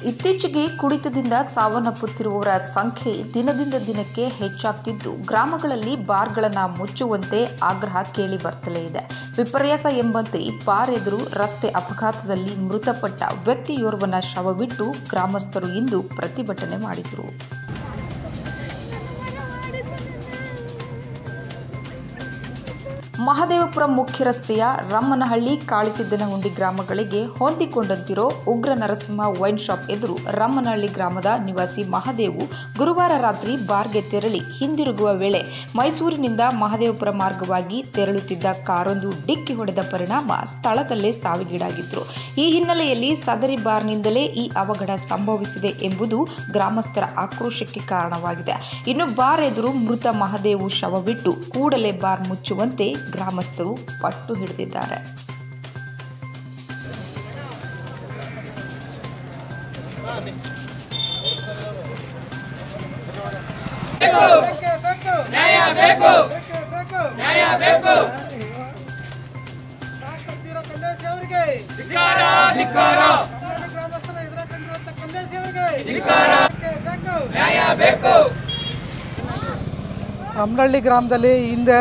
ಇತ್ತೀಚೆಗೆ ಕುಡಿತದಿಂದ ಸಾವನ್ನಪ್ಪುತ್ತಿರುವವರ ಸಂಖ್ಯೆ ದಿನದಿಂದ ದಿನಕ್ಕೆ ಹೆಚ್ಚಾಗ್ತಿದ್ದು ಗ್ರಾಮಗಳಲ್ಲಿ ಬಾರ್ಗಳನ್ನು ಮುಚ್ಚುವಂತೆ ಆಗ್ರಹ ಕೇಳಿ ಬರ್ತಲೇ ಇದೆ ವಿಪರ್ಯಾಸ ಎಂಬಂತೆ ಬಾರ್ ಎದುರು ರಸ್ತೆ ಅಪಘಾತದಲ್ಲಿ ಮೃತಪಟ್ಟ ವ್ಯಕ್ತಿಯೋರ್ವನ ಶವವಿಟ್ಟು ಗ್ರಾಮಸ್ಥರು ಇಂದು ಪ್ರತಿಭಟನೆ ಮಾಡಿದರು ಮಹದೇವಪುರ ಮುಖ್ಯ ರಸ್ತೆಯ ರಮ್ಮನಹಳ್ಳಿ ಕಾಳಿಸಿದ್ದನಹುಂಡಿ ಗ್ರಾಮಗಳಿಗೆ ಹೊಂದಿಕೊಂಡಂತಿರೋ ಉಗ್ರ ನರಸಿಂಹ ವೈನ್ ಶಾಪ್ ಎದುರು ರಮ್ಮನಹಳ್ಳಿ ಗ್ರಾಮದ ನಿವಾಸಿ ಮಹದೇವು ಗುರುವಾರ ರಾತ್ರಿ ಬಾರ್ಗೆ ತೆರಳಿ ಹಿಂದಿರುಗುವ ವೇಳೆ ಮೈಸೂರಿನಿಂದ ಮಹದೇವಪುರ ಮಾರ್ಗವಾಗಿ ತೆರಳುತ್ತಿದ್ದ ಕಾರೊಂದು ಡಿಕ್ಕಿ ಹೊಡೆದ ಪರಿಣಾಮ ಸ್ಥಳದಲ್ಲೇ ಸಾವಿಗೀಡಾಗಿದ್ರು ಈ ಹಿನ್ನೆಲೆಯಲ್ಲಿ ಸದರಿ ಬಾರ್ನಿಂದಲೇ ಈ ಅವಘಡ ಸಂಭವಿಸಿದೆ ಎಂಬುದು ಗ್ರಾಮಸ್ಥರ ಆಕ್ರೋಶಕ್ಕೆ ಕಾರಣವಾಗಿದೆ ಇನ್ನು ಬಾರ್ ಎದುರು ಮೃತ ಮಹದೇವು ಶವವಿಟ್ಟು ಕೂಡಲೇ ಬಾರ್ ಮುಚ್ಚುವಂತೆ ಗ್ರಾಮಸ್ಥರು ಪಟ್ಟು ಹಿಡಿದಿದ್ದಾರೆ ಬೇಕೇ ಬೇಕು ನ್ಯಾಯ ಬೇಕು ಬೇಕೇ ಬೇಕು ನ್ಯಾಯ ಬೇಕು ಸಾಕತ್ತಿರೋ ಕಂದೇಶಿ ಅವರಿಗೆ ಕನ್ನಡ ಗ್ರಾಮಸ್ಥರ ಎದುರ ಕಂಡಿರುವಂತ ಕಂದೇಶಿ ಅವರಿಗೆ ಬೇಕೇ ಬೇಕು ನ್ಯಾಯ ಬೇಕು ರಮನಹಳ್ಳಿ ಗ್ರಾಮದಲ್ಲಿ ಹಿಂದೆ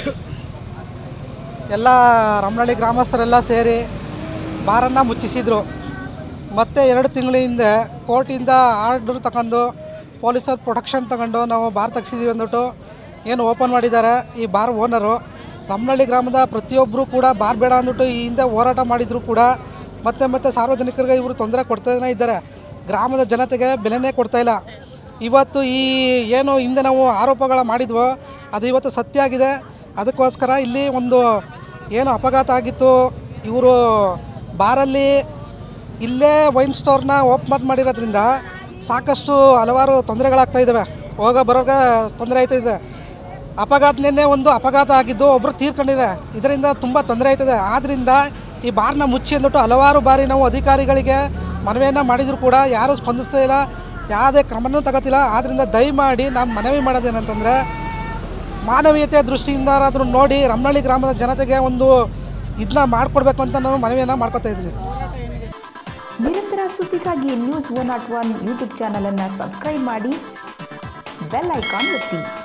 ಎಲ್ಲ ರಮನಹಳ್ಳಿ ಗ್ರಾಮಸ್ಥರೆಲ್ಲ ಸೇರಿ ಬಾರನ್ನು ಮುಚ್ಚಿಸಿದ್ರು ಮತ್ತೆ ಎರಡು ತಿಂಗಳ ಹಿಂದೆ ಕೋರ್ಟಿಂದ ಆರ್ಡರ್ ತಗೊಂಡು ಪೊಲೀಸರು ಪ್ರೊಟೆಕ್ಷನ್ ತಗೊಂಡು ನಾವು ಬಾರ್ ತೆಗ್ಸಿದ್ದೀವಿ ಅಂದ್ಬಿಟ್ಟು ಏನು ಓಪನ್ ಮಾಡಿದ್ದಾರೆ ಈ ಬಾರ್ ಓನರು ರಮನಹಳ್ಳಿ ಗ್ರಾಮದ ಪ್ರತಿಯೊಬ್ಬರು ಕೂಡ ಬಾರ್ ಬೇಡ ಅಂದ್ಬಿಟ್ಟು ಈ ಹಿಂದೆ ಹೋರಾಟ ಮಾಡಿದ್ರು ಕೂಡ ಮತ್ತೆ ಮತ್ತೆ ಸಾರ್ವಜನಿಕರಿಗೆ ಇವರು ತೊಂದರೆ ಕೊಡ್ತಾನೇ ಇದ್ದಾರೆ ಗ್ರಾಮದ ಜನತೆಗೆ ಬೆಲೆನೇ ಕೊಡ್ತಾಯಿಲ್ಲ ಇವತ್ತು ಈ ಏನು ಹಿಂದೆ ನಾವು ಆರೋಪಗಳ ಮಾಡಿದ್ವೋ ಅದು ಇವತ್ತು ಸತ್ಯ ಆಗಿದೆ ಅದಕ್ಕೋಸ್ಕರ ಇಲ್ಲಿ ಒಂದು ಏನು ಅಪಘಾತ ಆಗಿತ್ತು ಇವರು ಬಾರಲ್ಲಿ ಇಲ್ಲೇ ವೈನ್ ಸ್ಟೋರ್ನ ಓಪನ್ ಮಾಡಿರೋದ್ರಿಂದ ಸಾಕಷ್ಟು ಹಲವಾರು ತೊಂದರೆಗಳಾಗ್ತಾ ಇದ್ದಾವೆ ಹೋಗೋ ಬರೋಗೆ ತೊಂದರೆ ಆಯ್ತಾಯಿದೆ ಅಪಘಾತನೇ ಒಂದು ಅಪಘಾತ ಆಗಿದ್ದು ಒಬ್ಬರು ತೀರ್ಕೊಂಡಿದ್ದಾರೆ ಇದರಿಂದ ತುಂಬ ತೊಂದರೆ ಆಯ್ತದೆ ಆದ್ದರಿಂದ ಈ ಬಾರ್ನ ಮುಚ್ಚಿ ಅಂದ್ಬಿಟ್ಟು ಹಲವಾರು ಬಾರಿ ನಾವು ಅಧಿಕಾರಿಗಳಿಗೆ ಮನವಿಯನ್ನು ಮಾಡಿದರೂ ಕೂಡ ಯಾರೂ ಸ್ಪಂದಿಸ್ತಾ ಇಲ್ಲ ಯಾವುದೇ ಕ್ರಮನೂ ತಗೋತಿಲ್ಲ ಆದ್ದರಿಂದ ದಯಮಾಡಿ ನಾನು ಮನವಿ ಮಾಡೋದೇನಂತಂದರೆ ಮಾನವೀಯತೆಯ ದೃಷ್ಟಿಯಿಂದಾದ್ರೂ ನೋಡಿ ರಮನಹಳ್ಳಿ ಗ್ರಾಮದ ಜನತೆಗೆ ಒಂದು ಇದನ್ನ ಮಾಡಿಕೊಡ್ಬೇಕು ಅಂತ ನಾನು ಮನವಿಯನ್ನು ಮಾಡ್ಕೊತಾ ಇದ್ದೀನಿ ನಿರಂತರ ಸುದ್ದಿಗಾಗಿ news one not one YouTube channel ಅನ್ನು ಸಬ್ಸ್ಕ್ರೈಬ್ ಮಾಡಿ ಬೆಲ್ ಐಕಾನ್ ಒತ್ತಿ